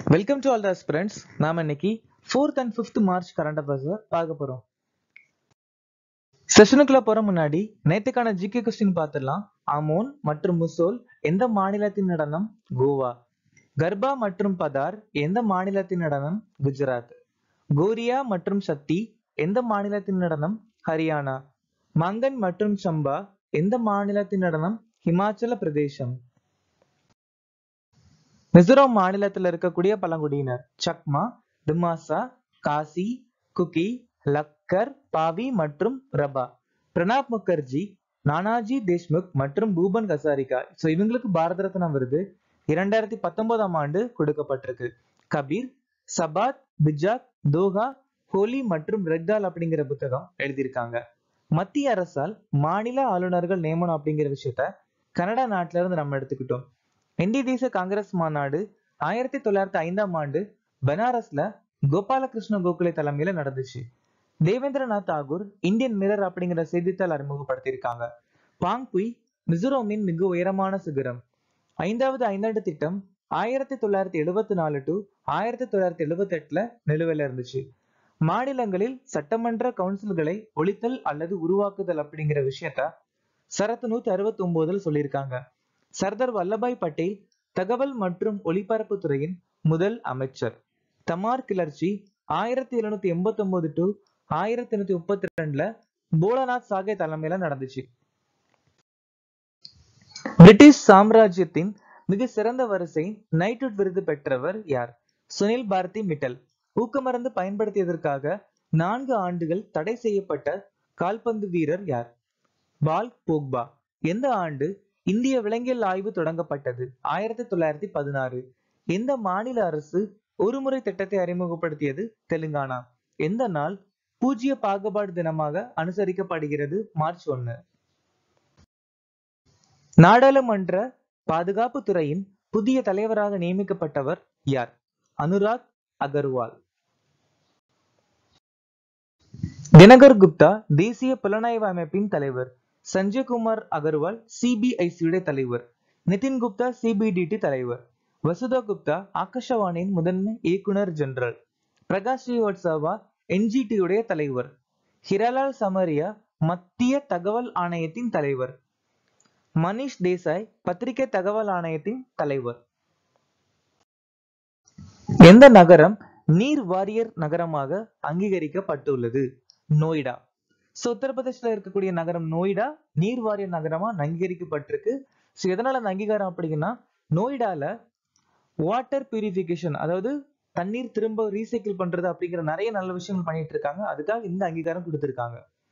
welcome to all the friends நாம இன்னைக்கு fourth and fifth March current affairs பார்க்க போறோம் செஷனுக்குள்ள போற முன்னாடி நேத்துக்கான ஜிகே கொஸ்டின் பார்த்துடலாம் அமோன் மற்றும் முசோல் எந்த மாநிலத்தின் நடனம் கோவா கர்பா மற்றும் பதார் எந்த மாநிலத்தின் நடனம் குஜராத் கோரியா மற்றும் சக்தி எந்த மாநிலத்தின் நடனம் ஹரியானா மங்கன் மற்றும் சம்பா எந்த மாநிலத்தின் நடனம் ஹிமாச்சல பிரதேசம் மிசோரம் மாநிலத்தில் இருக்கக்கூடிய பழங்குடியினர் சக்மா திமாசா காசி குக்கி லக்கர் பாவி மற்றும் ரபா பிரணாப் முகர்ஜி நானாஜி தேஷ்முக் மற்றும் பூபன் ஹசாரிகா ஸோ இவங்களுக்கு பாரத ரத்னா விருது இரண்டாயிரத்தி பத்தொன்பதாம் ஆண்டு கொடுக்கப்பட்டிருக்கு கபீர் சபாத் பிஜாக் தோஹா ஹோலி மற்றும் ரெக்டால் அப்படிங்கிற புத்தகம் எழுதியிருக்காங்க மத்திய அரசால் மாநில ஆளுநர்கள் நியமனம் அப்படிங்கிற விஷயத்த கனடா நாட்டில இருந்து நம்ம எடுத்துக்கிட்டோம் இந்திய தேச காங்கிரஸ் மாநாடு ஆயிரத்தி தொள்ளாயிரத்தி ஐந்தாம் ஆண்டு பனாரஸ்ல கோபாலகிருஷ்ண கோகுலே தலைமையில நடந்துச்சு தேவேந்திரநாத் தாகூர் இந்தியன் மிரர் அப்படிங்கிற செய்தித்தாள் அறிமுகப்படுத்தியிருக்காங்க பாங்குய் மிசோரமின் மிக உயரமான சிகரம் ஐந்தாவது ஐந்தாண்டு திட்டம் ஆயிரத்தி தொள்ளாயிரத்தி எழுபத்தி நாலு டு ஆயிரத்தி தொள்ளாயிரத்தி எழுபத்தி எட்டுல நிலுவையில இருந்துச்சு மாநிலங்களில் சட்டமன்ற கவுன்சில்களை ஒழித்தல் அல்லது உருவாக்குதல் அப்படிங்கிற விஷயத்த சரத்து நூத்தி அறுபத்தி ஒன்பதுல சொல்லியிருக்காங்க சர்தார் வல்லபாய் பட்டேல் தகவல் மற்றும் ஒலிபரப்பு துறையின் முதல் அமைச்சர் தமார் கிளர்ச்சி ஆயிரத்தி எழுநூத்தி எண்பத்தி ஒன்பது டு ஆயிரத்தி எண்ணூத்தி முப்பத்தி ரெண்டுல போலநாத் சாகே தலைமையில நடந்துச்சு பிரிட்டிஷ் சாம்ராஜ்யத்தின் மிக சிறந்த வரிசை நைட்வுட் விருது பெற்றவர் யார் சுனில் பாரதி மிட்டல் ஊக்கமருந்து பயன்படுத்தியதற்காக நான்கு ஆண்டுகள் தடை செய்யப்பட்ட கால்பந்து வீரர் யார் பால் போக்பா எந்த ஆண்டு இந்திய விலங்கியல் ஆய்வு தொடங்கப்பட்டது ஆயிரத்தி தொள்ளாயிரத்தி பதினாறு எந்த மாநில அரசு ஒருமுறை திட்டத்தை அறிமுகப்படுத்தியது தெலுங்கானா எந்த நாள் பூஜ்ய பாகுபாடு தினமாக அனுசரிக்கப்படுகிறது மார்ச் ஒன்னு நாடாளுமன்ற பாதுகாப்பு துறையின் புதிய தலைவராக நியமிக்கப்பட்டவர் யார் அனுராக் அகர்வால் தினகர் குப்தா தேசிய புலனாய்வு அமைப்பின் தலைவர் சஞ்சய் குமார் அகர்வால் சிபிஐசியுடைய தலைவர் நிதின் குப்தா சிபிடிடி தலைவர் வசுதா குப்தா ஆகாஷவாணியின் முதன்மை இயக்குனர் ஜெனரல் பிரகாஷ் ஸ்ரீவத்சவா என்ஜிடி உடைய தலைவர் ஹிரலால் சமரியா மத்திய தகவல் ஆணையத்தின் தலைவர் மனிஷ் தேசாய் பத்திரிகை தகவல் ஆணையத்தின் தலைவர் எந்த நகரம் நீர் வாரியர் நகரமாக அங்கீகரிக்கப்பட்டுள்ளது நோய்டா ஸோ உத்தரப்பிரதேசில் இருக்கக்கூடிய நகரம் நோய்டா நீர் வாரிய நகரமா அங்கீகரிக்கப்பட்டிருக்கு ஸோ எதனால அந்த அங்கீகாரம் அப்படிங்கன்னா நோய்டால வாட்டர் பியூரிஃபிகேஷன் அதாவது தண்ணீர் திரும்ப ரீசைக்கிள் பண்றது அப்படிங்கிற நிறைய நல்ல விஷயங்கள் பண்ணிட்டு இருக்காங்க அதுக்காக இந்த அங்கீகாரம் கொடுத்திருக்காங்க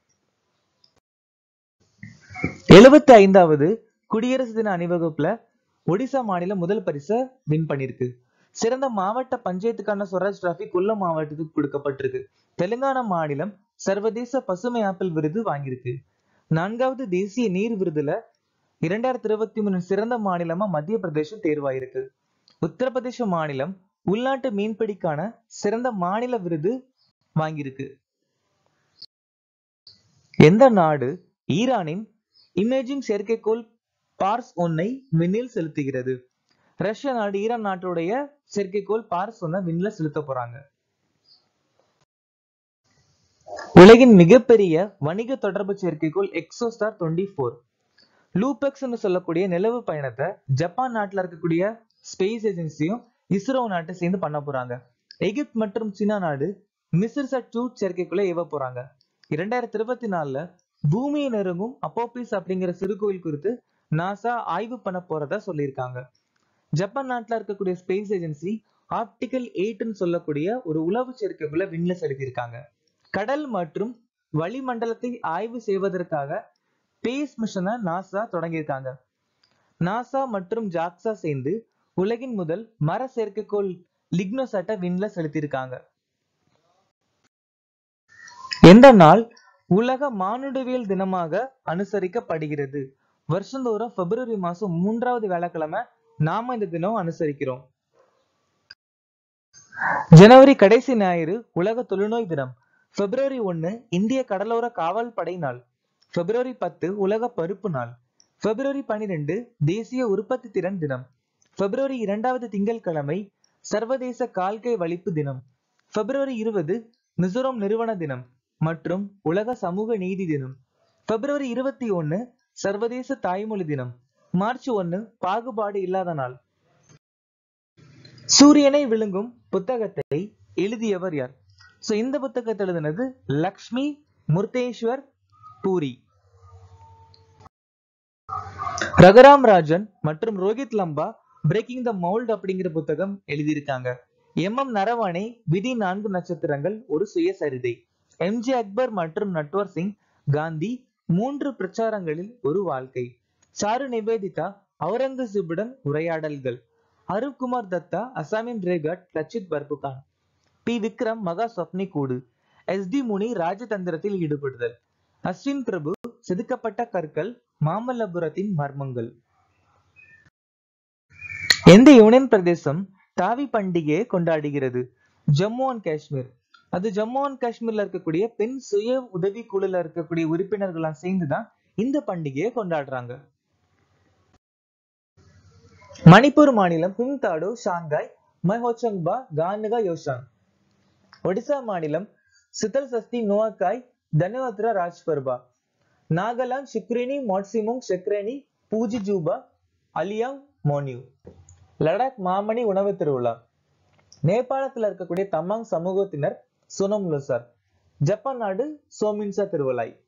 எழுபத்தி ஐந்தாவது குடியரசு தின அணிவகுப்புல ஒடிசா மாநிலம் முதல் பரிசை வின் பண்ணிருக்கு சிறந்த மாவட்ட பஞ்சாயத்துக்கான ஸ்வராஜ் டிராஃபி கொல்லம் மாவட்டத்துக்கு கொடுக்கப்பட்டிருக்கு தெலுங்கானா மாநிலம் சர்வதேச பசுமை ஆப்பிள் விருது வாங்கியிருக்கு நான்காவது தேசிய நீர் விருதுல இரண்டாயிரத்தி இருபத்தி மூணு சிறந்த மாநிலமா மத்திய பிரதேசம் தேர்வாயிருக்கு உத்தரப்பிரதேச மாநிலம் உள்நாட்டு மீன்பிடிக்கான சிறந்த மாநில விருது வாங்கியிருக்கு எந்த நாடு ஈரானின் இமேஜிங் செயற்கைக்கோள் பார்ஸ் ஒன்னை விண்ணில் செலுத்துகிறது ரஷ்ய நாடு ஈரான் நாட்டுடைய செயற்கைக்கோள் பார்ஸ் ஒன்ன விண்ணில செலுத்த போறாங்க உலகின் மிகப்பெரிய வணிக தொடர்பு செயற்கைக்கோள் எக்ஸோஸ்டார் டுவெண்ட்டி ஃபோர் லூபெக்ஸ் சொல்லக்கூடிய நிலவு பயணத்தை ஜப்பான் நாட்டுல இருக்கக்கூடிய ஸ்பேஸ் ஏஜென்சியும் இஸ்ரோ நாட்டை சேர்ந்து பண்ண போறாங்க எகிப்த் மற்றும் சீனா நாடு மிஸ்ர் சட் டூ செயற்கைக்குள்ள ஏவ போறாங்க இரண்டாயிரத்தி இருபத்தி நாலுல பூமியை நெருங்கும் அப்போபிஸ் அப்படிங்கிற சிறுகோயில் குறித்து நாசா ஆய்வு பண்ண போறதா சொல்லியிருக்காங்க ஜப்பான் நாட்டுல இருக்கக்கூடிய ஸ்பேஸ் ஏஜென்சி ஆப்டிக்கல் எயிட்னு சொல்லக்கூடிய ஒரு உளவு சேர்க்கைக்குள்ள விண்ல செலுத்தியிருக்காங்க கடல் மற்றும் வளிமண்டலத்தை ஆய்வு செய்வதற்காக ஸ்பேஸ் மிஷனை நாசா தொடங்கியிருக்காங்க நாசா மற்றும் ஜாக்சா சேர்ந்து உலகின் முதல் மர செயற்கைக்கோள் லிக்னோசாட்டை விண்ல செலுத்தியிருக்காங்க எந்த நாள் உலக மானுடவியல் தினமாக அனுசரிக்கப்படுகிறது வருஷந்தோறும் பிப்ரவரி மாசம் மூன்றாவது வேலைக்கிழமை நாம இந்த தினம் அனுசரிக்கிறோம் ஜனவரி கடைசி ஞாயிறு உலக தொழுநோய் தினம் பிப்ரவரி ஒன்னு இந்திய கடலோர காவல் படை நாள் பிப்ரவரி பத்து உலக பருப்பு நாள் பிப்ரவரி பனிரெண்டு தேசிய உற்பத்தி திறன் தினம் பிப்ரவரி இரண்டாவது திங்கட்கிழமை சர்வதேச கால்கை வலிப்பு தினம் பிப்ரவரி இருபது மிசோரம் நிறுவன தினம் மற்றும் உலக சமூக நீதி தினம் பிப்ரவரி இருபத்தி ஒன்னு சர்வதேச தாய்மொழி தினம் மார்ச் ஒன்னு பாகுபாடு இல்லாத நாள் சூரியனை விழுங்கும் புத்தகத்தை எழுதியவர் யார் சோ இந்த புத்தகத்தை எழுதினது லக்ஷ்மி முர்தேஸ்வர் பூரி ரகுராம் ராஜன் மற்றும் Rohit Lamba breaking the mould அப்படிங்கிற புத்தகம் எழுதியிருக்காங்க எம் எம் நரவானே விதி நான்கு நட்சத்திரங்கள் ஒரு சுயசரிதை எம் ஜே அக்பர் மற்றும் நட்வர் சிங் காந்தி மூன்று பிரச்சாரங்களில் ஒரு வாழ்க்கை சாரு நிவேதிதா அவுரங்கசீபுடன் உரையாடல்கள் அருப் குமார் தத்தா அசாமின் ரேகட் லச்சித் பர்புகான் பி விக்ரம் மகா சொப்னி கூடு எஸ் டி முனி ராஜதந்திரத்தில் ஈடுபடுதல் அஸ்வின் பிரபு செதுக்கப்பட்ட கற்கள் மாமல்லபுரத்தின் மர்மங்கள் எந்த யூனியன் பிரதேசம் தாவி பண்டிகையை கொண்டாடுகிறது ஜம்மு அண்ட் காஷ்மீர் அது ஜம்மு அண்ட் காஷ்மீர்ல இருக்கக்கூடிய பெண் சுய உதவி குழுல இருக்கக்கூடிய உறுப்பினர்கள்லாம் சேர்ந்துதான் இந்த பண்டிகையை கொண்டாடுறாங்க மணிப்பூர் மாநிலம் பிங்தாடோ ஷாங்காய் மஹோச்சங்பா கானுகா யோஷாங் ஒடிசா மாநிலம் சித்தல் சஸ்தி நோவாக்காய் தனுவத்ரா ராஜ்பர்பா நாகாலாந்து சிக்ரினி மாட்சிமுங் செக்ரேனி பூஜி ஜூபா அலியாங் மோனியூ லடாக் மாமணி உணவு திருவிழா நேபாளத்தில் இருக்கக்கூடிய தமாங் சமூகத்தினர் சுனம் லுசார் ஜப்பான் நாடு சோமின்சா திருவிழாய்